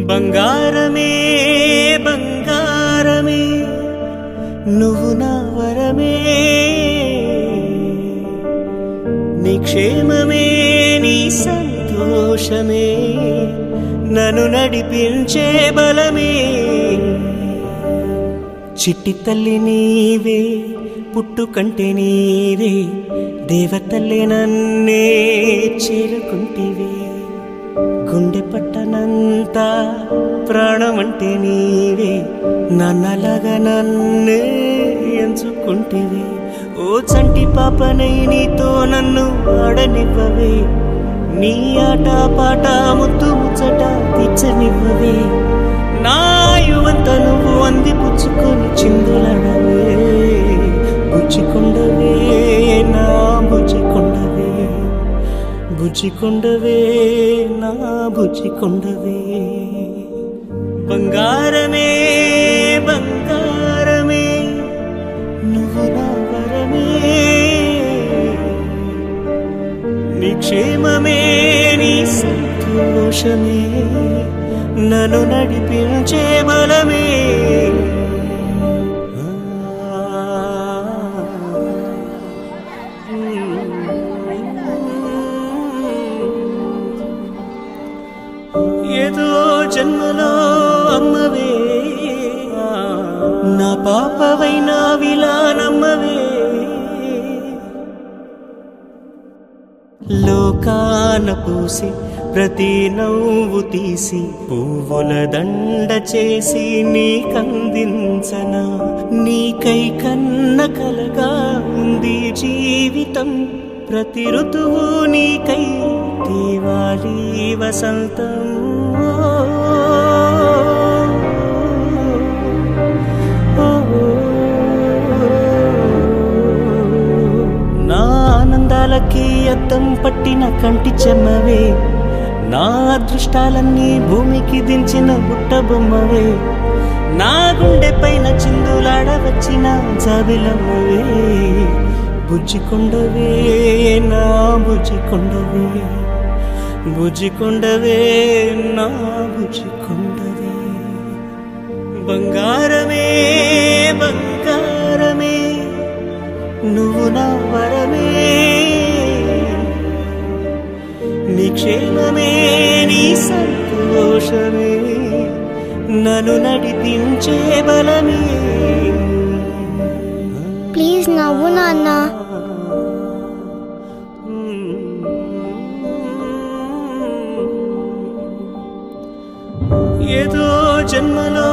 బంగారమే బంగారమే నువ్వు నా వరమే నీ క్షేమమే నీ సంతోషమే నన్ను నడిపించే బలమే చిట్టి తల్లి నీవే పుట్టుకంటే నీవే దేవతల్లి నన్నే చేరుకుంటివే గుండె పట్టనంత ప్రాణమంటే నీవే నన్నలాగా నన్నే ఎంచుకుంటివే ఓ చంటి పాపనై నీతో నన్ను ఆడనివ్వవే నీ ఆట పాట ముత్తు ముచ్చట తీర్చనివ్వవే నా యువంత నువ్వు అంది పుచ్చుకొని చిందులడవే బుజ్జికొండవే నా బుజ్జికొండవే బుజ్జికొండవే నా బుజ్జికొండవే బంగారమే బంగారమే నువ్వు నా వరమే నీ క్షేమమే నీ సంతోషమే నన్ను నడిపించే బలమే ఏదో జన్మలో అమ్మవే నా పాపవైన విలానమ్మవే లోకాన పూసి ప్రతి నవ్వు తీసి పువ్వుల దండ చేసి నీకందించన నీకై కన్న కలగా ఉంది జీవితం ప్రతి ఋతువు నీకై దేవాలి వసంతం నా ఆనందాలకి అద్దం పట్టిన కంటి చెమ్మవే నా అదృష్టాలన్నీ భూమికి దించిన బుట్ట బొమ్మవే నా గుండె పైన చిందులాడ వచ్చిన జాబిలమ్మవే బుజ్జికొండవే నా బుజ్జికొండవే బుజ్జికొండవే నా బుజ్జికొండవే బంగారమే బంగారమే నువ్వు నా వరమే నీ క్షేమమే నీ సంతోషమే నన్ను నడిపించే బలమే ప్లీజ్ నవ్వు నాన్న ఏదో జన్మలో